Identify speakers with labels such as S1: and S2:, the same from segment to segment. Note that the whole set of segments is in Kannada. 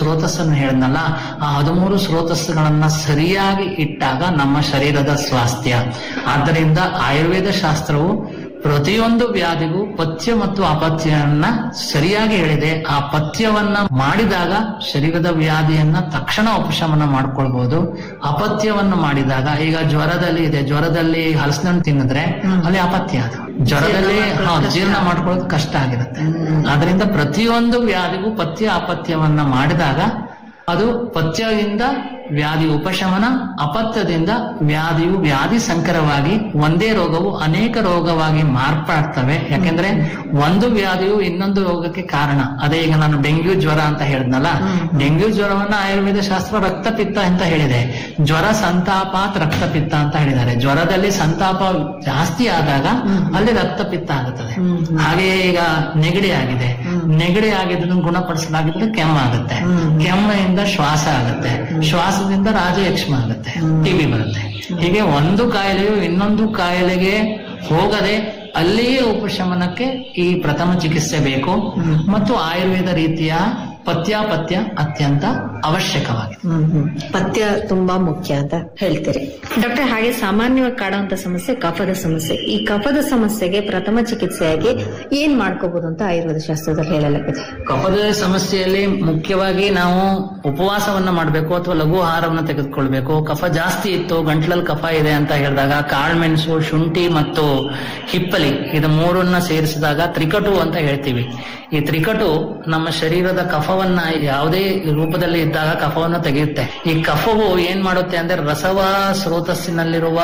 S1: ಸ್ರೋತಸ್ಸನ್ನು ಹೇಳಿದ್ನಲ್ಲ ಆ ಹದಿಮೂರು ಸ್ರೋತಸ್ಸುಗಳನ್ನ ಸರಿಯಾಗಿ ಇಟ್ಟಾಗ ನಮ್ಮ ಶರೀರದ ಸ್ವಾಸ್ಥ್ಯ ಆದ್ದರಿಂದ ಆಯುರ್ವೇದ ಶಾಸ್ತ್ರವು ಪ್ರತಿಯೊಂದು ವ್ಯಾಧಿಗೂ ಪಥ್ಯ ಮತ್ತು ಅಪಥ್ಯವನ್ನ ಸರಿಯಾಗಿ ಹೇಳಿದೆ ಆ ಪಥ್ಯವನ್ನ ಮಾಡಿದಾಗ ಶರೀರದ ವ್ಯಾಧಿಯನ್ನ ತಕ್ಷಣ ಉಪಶಮನ ಮಾಡ್ಕೊಳ್ಬಹುದು ಅಪಥ್ಯವನ್ನ ಮಾಡಿದಾಗ ಈಗ ಜ್ವರದಲ್ಲಿ ಇದೆ ಜ್ವರದಲ್ಲಿ ಹಲಸಿನ ಹಣ್ಣು ತಿನ್ನಿದ್ರೆ ಅಲ್ಲಿ ಅಪಥ್ಯ ಅದು ಜ್ವರದಲ್ಲಿ ಹೌದು, ಜೀರ್ಣ ಮಾಡ್ಕೊಳ್ಳೋದು ಕಷ್ಟ ಆಗಿರುತ್ತೆ ಅದರಿಂದ ಪ್ರತಿಯೊಂದು ವ್ಯಾಧಿಗೂ ಪಥ್ಯ ಅಪಥ್ಯವನ್ನ ಮಾಡಿದಾಗ ಅದು ಪಥ್ಯದಿಂದ ವ್ಯಾಧಿ ಉಪಶಮನ ಅಪಥ್ಯದಿಂದ ವ್ಯಾಧಿಯು ವ್ಯಾಧಿ ಸಂಕರವಾಗಿ ಒಂದೇ ರೋಗವು ಅನೇಕ ರೋಗವಾಗಿ ಮಾರ್ಪಾಡ್ತವೆ ಯಾಕೆಂದ್ರೆ ಒಂದು ವ್ಯಾಧಿಯು ಇನ್ನೊಂದು ರೋಗಕ್ಕೆ ಕಾರಣ ಅದೇ ಈಗ ನಾನು ಡೆಂಗ್ಯೂ ಜ್ವರ ಅಂತ ಹೇಳಿದ್ನಲ್ಲ ಡೆಂಗ್ಯೂ ಜ್ವರವನ್ನ ಆಯುರ್ವೇದ ಶಾಸ್ತ್ರ ರಕ್ತಪಿತ್ತ ಅಂತ ಹೇಳಿದೆ ಜ್ವರ ಸಂತಾಪಾತ್ ರಕ್ತಪಿತ್ತ ಅಂತ ಹೇಳಿದ್ದಾರೆ ಜ್ವರದಲ್ಲಿ ಸಂತಾಪ ಜಾಸ್ತಿ ಆದಾಗ ಅಲ್ಲಿ ರಕ್ತಪಿತ್ತ ಆಗುತ್ತದೆ ಹಾಗೆಯೇ ಈಗ ನೆಗಡಿ ಆಗಿದೆ ನೆಗಡಿ ಆಗಿದ್ದನ್ನು ಗುಣಪಡಿಸಲಾಗಿದ್ರೆ ಕೆಮ್ಮಾಗುತ್ತೆ ಕೆಮ್ಮಿಂದ ಶ್ವಾಸ ಆಗುತ್ತೆ ಶ್ವಾಸದಿಂದ ರಾಜಯಕ್ಷಮ ಆಗುತ್ತೆ ಟಿಬಿ ಬರುತ್ತೆ ಹೀಗೆ ಒಂದು ಕಾಯಿಲೆಯು ಇನ್ನೊಂದು ಕಾಯಿಲೆಗೆ ಹೋಗದೆ ಅಲ್ಲಿಯೇ ಉಪಶಮನಕ್ಕೆ ಈ ಪ್ರಥಮ ಚಿಕಿತ್ಸೆ ಬೇಕು ಮತ್ತು ಆಯುರ್ವೇದ ರೀತಿಯ ಪಥ್ಯಾಪಥ್ಯ ಅತ್ಯಂತ ಅವಶ್ಯಕವಾಗಿದೆ
S2: ಹ್ಮ್ ಹ್ಮ್ ಪಥ್ಯ ತುಂಬಾ ಮುಖ್ಯ ಅಂತ ಹೇಳ್ತೀರಿ ಡಾಕ್ಟರ್ ಹಾಗೆ ಸಾಮಾನ್ಯವಾಗಿ ಕಾಡುವಂತ ಸಮಸ್ಯೆ ಕಫದ ಸಮಸ್ಯೆ ಈ ಕಫದ ಸಮಸ್ಯೆಗೆ ಪ್ರಥಮ ಚಿಕಿತ್ಸೆಯಾಗಿ ಏನ್ ಮಾಡ್ಕೋಬಹುದು ಅಂತ ಆಯುರ್ವೇದ ಶಾಸ್ತ್ರದಲ್ಲಿ ಹೇಳಲಾಗಿದೆ
S1: ಕಫದ ಸಮಸ್ಯೆಯಲ್ಲಿ ಮುಖ್ಯವಾಗಿ ನಾವು ಉಪವಾಸವನ್ನ ಮಾಡಬೇಕು ಅಥವಾ ಲಘು ಆಹಾರವನ್ನ ತೆಗೆದುಕೊಳ್ಬೇಕು ಕಫ ಜಾಸ್ತಿ ಇತ್ತು ಗಂಟ್ಲಲ್ಲಿ ಕಫ ಇದೆ ಅಂತ ಹೇಳಿದಾಗ ಕಾಳ್ಮೆಣಸು ಶುಂಠಿ ಮತ್ತು ಹಿಪ್ಪಲಿ ಇದು ಮೂರನ್ನ ಸೇರಿಸಿದಾಗ ತ್ರಿಕಟು ಅಂತ ಹೇಳ್ತೀವಿ ಈ ತ್ರಿಕಟು ನಮ್ಮ ಶರೀರದ ಕಫವನ್ನ ಯಾವುದೇ ರೂಪದಲ್ಲಿ ಇದ್ದಾಗ ಕಫವನ್ನು ತೆಗೆಯುತ್ತೆ ಈ ಕಫವು ಏನ್ ಮಾಡುತ್ತೆ ಅಂದ್ರೆ ರಸವ ಸ್ರೋತಸ್ಸಿನಲ್ಲಿರುವ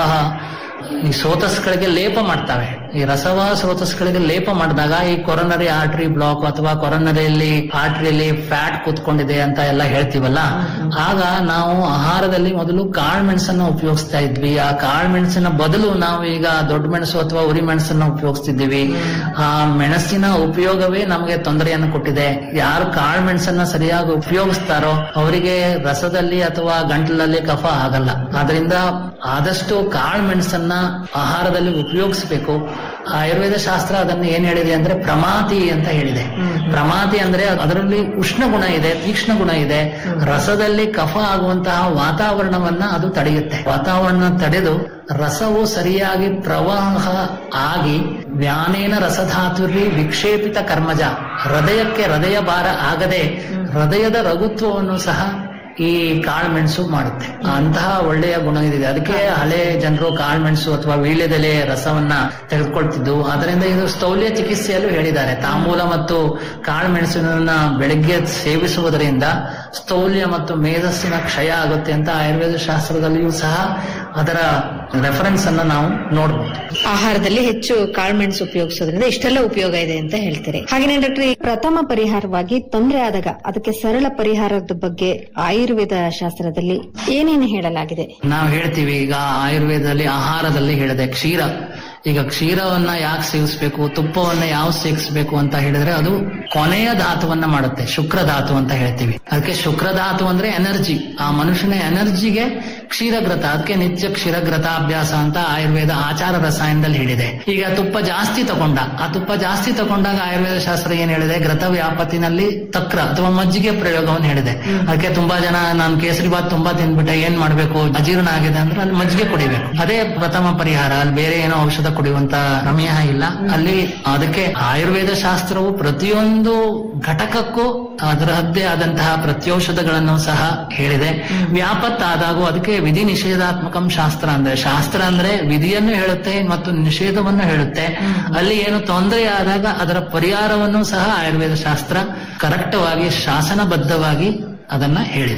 S1: ಈ ಸ್ರೋತಸ್ಗಳಿಗೆ ಲೇಪ ಮಾಡ್ತವೆ ಈ ರಸವ ಸ್ರೋತಸ್ಗಳಿಗೆ ಲೇಪ ಮಾಡಿದಾಗ ಈ ಕೊರನರಿ ಆರ್ಟರಿ ಬ್ಲಾಕ್ ಅಥವಾ ಕೊರನರಿಯಲ್ಲಿ ಆರ್ಟರಿಯಲ್ಲಿ ಫ್ಯಾಟ್ ಕೂತ್ಕೊಂಡಿದೆ ಅಂತ ಎಲ್ಲ ಹೇಳ್ತೀವಲ್ಲ ಆಗ ನಾವು ಆಹಾರದಲ್ಲಿ ಮೊದಲು ಕಾಳು ಮೆಣಸನ್ನ ಉಪಯೋಗಿಸ್ತಾ ಇದ್ವಿ ಆ ಕಾಳು ಮೆಣಸಿನ ಬದಲು ನಾವು ಈಗ ದೊಡ್ಡ ಮೆಣಸು ಅಥವಾ ಉರಿ ಮೆಣಸನ್ನ ಉಪಯೋಗಿಸ್ತಿದ್ದೀವಿ ಆ ಮೆಣಸಿನ ಉಪಯೋಗವೇ ನಮಗೆ ತೊಂದರೆಯನ್ನು ಕೊಟ್ಟಿದೆ ಯಾರು ಕಾಳು ಮೆಣಸನ್ನ ಸರಿಯಾಗಿ ಉಪಯೋಗಿಸ್ತಾರೋ ಅವರಿಗೆ ರಸದಲ್ಲಿ ಅಥವಾ ಗಂಟಲಲ್ಲಿ ಕಫ ಆಗಲ್ಲ ಆದ್ರಿಂದ ಆದಷ್ಟು ಕಾಳು ಮೆಣಸನ್ನ ಆಹಾರದಲ್ಲಿ ಉಪಯೋಗಿಸಬೇಕು ಆಯುರ್ವೇದ ಶಾಸ್ತ್ರ ಅದನ್ನು ಏನ್ ಹೇಳಿದೆ ಅಂದ್ರೆ ಪ್ರಮಾತಿ ಅಂತ ಹೇಳಿದೆ ಪ್ರಮಾತಿ ಅಂದ್ರೆ ಅದರಲ್ಲಿ ಉಷ್ಣ ಗುಣ ಇದೆ ತೀಕ್ಷ್ಣ ಗುಣ ಇದೆ ರಸದಲ್ಲಿ ಕಫ ಆಗುವಂತಹ ವಾತಾವರಣವನ್ನ ಅದು ತಡೆಯುತ್ತೆ ವಾತಾವರಣ ತಡೆದು ರಸವು ಸರಿಯಾಗಿ ಪ್ರವಾಹ ಆಗಿ ವ್ಯಾನೇನ ರಸಧಾತುರ್ರಿ ವಿಕ್ಷೇಪಿತ ಕರ್ಮಜ ಹೃದಯಕ್ಕೆ ಹೃದಯ ಭಾರ ಆಗದೆ ಹೃದಯದ ರಘುತ್ವವನ್ನು ಸಹ ಈ ಕಾಳುಮೆಣಸು ಮಾಡುತ್ತೆ ಅಂತಹ ಒಳ್ಳೆಯ ಗುಣ ಇದೆ ಅದಕ್ಕೆ ಹಳೆ ಜನರು ಕಾಳುಮೆಣಸು ಅಥವಾ ವೀಳ್ಯದೆಲೆ ರಸವನ್ನ ತೆಗೆದುಕೊಳ್ತಿದ್ದು ಅದರಿಂದ ಇದು ಸ್ಥೌಲ್ಯ ಚಿಕಿತ್ಸೆಯಲ್ಲೂ ಹೇಳಿದ್ದಾರೆ ತಾಂಬೂಲ ಮತ್ತು ಕಾಳುಮೆಣಸಿನ ಬೆಳಗ್ಗೆ ಸೇವಿಸುವುದರಿಂದ ಸ್ಥೌಲ್ಯ ಮತ್ತು ಮೇಧಸ್ಸಿನ ಕ್ಷಯ ಆಗುತ್ತೆ ಅಂತ ಆಯುರ್ವೇದ ಶಾಸ್ತ್ರದಲ್ಲಿಯೂ ಸಹ ಅದರ ರೆಫರೆನ್ಸ್ ಅನ್ನ ನಾವು ನೋಡಬಹುದು
S2: ಆಹಾರದಲ್ಲಿ ಹೆಚ್ಚು ಕಾಳುಮೆಣಸು ಉಪಯೋಗಿಸೋದ್ರಿಂದ ಇಷ್ಟೆಲ್ಲ ಉಪಯೋಗ ಇದೆ ಅಂತ ಹೇಳ್ತೀರಿ ಹಾಗೇನೆ ಡಾಕ್ಟರ್ ಈ ಪ್ರಥಮ ಪರಿಹಾರವಾಗಿ ತೊಂದರೆ ಆದಾಗ ಅದಕ್ಕೆ ಸರಳ ಪರಿಹಾರದ ಬಗ್ಗೆ ಆಯುರ್ವೇದ ಶಾಸ್ತ್ರದಲ್ಲಿ ಏನೇನು ಹೇಳಲಾಗಿದೆ
S1: ನಾವು ಹೇಳ್ತೀವಿ ಈಗ ಆಯುರ್ವೇದದಲ್ಲಿ ಆಹಾರದಲ್ಲಿ ಹೇಳಿದೆ ಕ್ಷೀರ ಈಗ ಕ್ಷೀರವನ್ನ ಯಾಕೆ ಸೇವಿಸಬೇಕು ತುಪ್ಪವನ್ನ ಯಾವ ಸೇವಿಸಬೇಕು ಅಂತ ಹೇಳಿದ್ರೆ ಅದು ಕೊನೆಯ ಧಾತುವನ್ನ ಮಾಡುತ್ತೆ ಶುಕ್ರ ಧಾತು ಅಂತ ಹೇಳ್ತೀವಿ ಅದಕ್ಕೆ ಶುಕ್ರ ಧಾತು ಅಂದ್ರೆ ಎನರ್ಜಿ ಆ ಮನುಷ್ಯನ ಎನರ್ಜಿಗೆ ಕ್ಷೀರಗ್ರತ ಅದಕ್ಕೆ ನಿತ್ಯ ಕ್ಷೀರಗ್ರತಾಭ್ಯಾಸ ಅಂತ ಆಯುರ್ವೇದ ಆಚಾರ ರಸಾಯನದಲ್ಲಿ ಹೇಳಿದೆ ಈಗ ತುಪ್ಪ ಜಾಸ್ತಿ ತಗೊಂಡ ಆ ತುಪ್ಪ ಜಾಸ್ತಿ ತಗೊಂಡಾಗ ಆಯುರ್ವೇದ ಶಾಸ್ತ್ರ ಏನ್ ಹೇಳಿದೆ ಗ್ರತ ವ್ಯಾಪತಿನಲ್ಲಿ ತಕ್ರ ಅಥವಾ ಮಜ್ಜಿಗೆ ಪ್ರಯೋಗವನ್ನು ಹೇಳಿದೆ ಅದಕ್ಕೆ ತುಂಬಾ ಜನ ನಾನು ಕೇಸರಿ ಬಾತ್ ತುಂಬಾ ತಿಂದ್ಬಿಟ್ಟೆ ಏನ್ ಮಾಡ್ಬೇಕು ಅಜೀರ್ಣ ಆಗಿದೆ ಅಂದ್ರೆ ಅಲ್ಲಿ ಮಜ್ಜಿಗೆ ಕುಡಿಬೇಕು ಅದೇ ಪ್ರಥಮ ಪರಿಹಾರ ಅಲ್ಲಿ ಬೇರೆ ಏನೋ ಔಷಧ ಕುಡಿಯುವಂತ ಸಮಯ ಇಲ್ಲ ಅಲ್ಲಿ ಅದಕ್ಕೆ ಆಯುರ್ವೇದ ಶಾಸ್ತ್ರವು ಪ್ರತಿಯೊಂದು ಘಟಕಕ್ಕೂ ಅದರದ್ದೇ ಆದಂತಹ ಪ್ರತ್ಯೌಷಧಗಳನ್ನು ಸಹ ಹೇಳಿದೆ ವ್ಯಾಪತ್ತಾದಾಗೂ ಅದಕ್ಕೆ ವಿಧಿ ನಿಷೇಧಾತ್ಮಕಂ ಶಾಸ್ತ್ರ ಅಂದ್ರೆ ಶಾಸ್ತ್ರ ಅಂದ್ರೆ ವಿಧಿಯನ್ನು ಹೇಳುತ್ತೆ ಮತ್ತು ನಿಷೇಧವನ್ನು ಹೇಳುತ್ತೆ ಅಲ್ಲಿ ಏನು ತೊಂದರೆ ಆದಾಗ ಅದರ ಪರಿಹಾರವನ್ನು ಸಹ ಆಯುರ್ವೇದ ಶಾಸ್ತ್ರ ಕರೆಕ್ಟವಾಗಿ ಶಾಸನಬದ್ಧವಾಗಿ ಅದನ್ನ ಹೇಳಿದೆ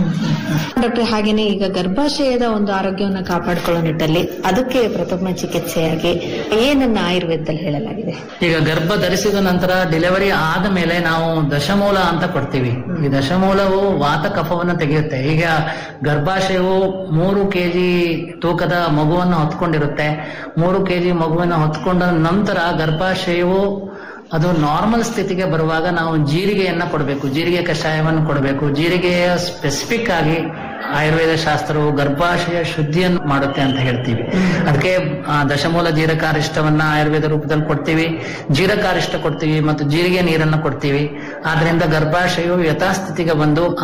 S2: ಡಾಕ್ಟರ್ ಹಾಗೇನೆ ಈಗ ಗರ್ಭಾಶಯದ ಒಂದು ಆರೋಗ್ಯವನ್ನು ಕಾಪಾಡಿಕೊಳ್ಳೋ ನಿಟ್ಟಲ್ಲಿ ಅದಕ್ಕೆ ಪ್ರಥಮ ಚಿಕಿತ್ಸೆಯಾಗಿ ಏನನ್ನ ಆಯುರ್ವೇದದಲ್ಲಿ ಹೇಳಲಾಗಿದೆ
S1: ಈಗ ಗರ್ಭ ಧರಿಸಿದ ನಂತರ ಡೆಲಿವರಿ ಆದ ಮೇಲೆ ನಾವು ದಶಮೂಲ ಅಂತ ಕೊಡ್ತೀವಿ ಈ ದಶಮೂಲವು ವಾತ ಕಫವನ್ನು ತೆಗೆಯುತ್ತೆ ಈಗ ಗರ್ಭಾಶಯವು ಮೂರು ಕೆಜಿ ತೂಕದ ಮಗುವನ್ನು ಹೊತ್ಕೊಂಡಿರುತ್ತೆ ಮೂರು ಕೆಜಿ ಮಗುವನ್ನು ಹೊತ್ಕೊಂಡ ನಂತರ ಗರ್ಭಾಶಯವು ಅದು ನಾರ್ಮಲ್ ಸ್ಥಿತಿಗೆ ಬರುವಾಗ ನಾವು ಜೀರಿಗೆಯನ್ನ ಕೊಡಬೇಕು ಜೀರಿಗೆ ಕಷಾಯವನ್ನು ಕೊಡಬೇಕು ಜೀರಿಗೆಯ ಸ್ಪೆಸಿಫಿಕ್ ಆಗಿ ಆಯುರ್ವೇದ ಶಾಸ್ತ್ರವು ಗರ್ಭಾಶಯ ಶುದ್ಧಿಯನ್ನು ಮಾಡುತ್ತೆ ಅಂತ ಹೇಳ್ತೀವಿ ಅದಕ್ಕೆ ಆ, ದಶಮೂಲ ಜೀರಕಾರಿಷ್ಟವನ್ನ ಆಯುರ್ವೇದ ರೂಪದಲ್ಲಿ ಕೊಡ್ತೀವಿ ಜೀರಕಾರಿಷ್ಟ ಕೊಡ್ತೀವಿ ಮತ್ತು ಜೀರಿಗೆ ನೀರನ್ನು ಕೊಡ್ತೀವಿ ಆದ್ರಿಂದ ಗರ್ಭಾಶಯವು ಯಥಾಸ್ಥಿತಿಗೆ ಬಂದು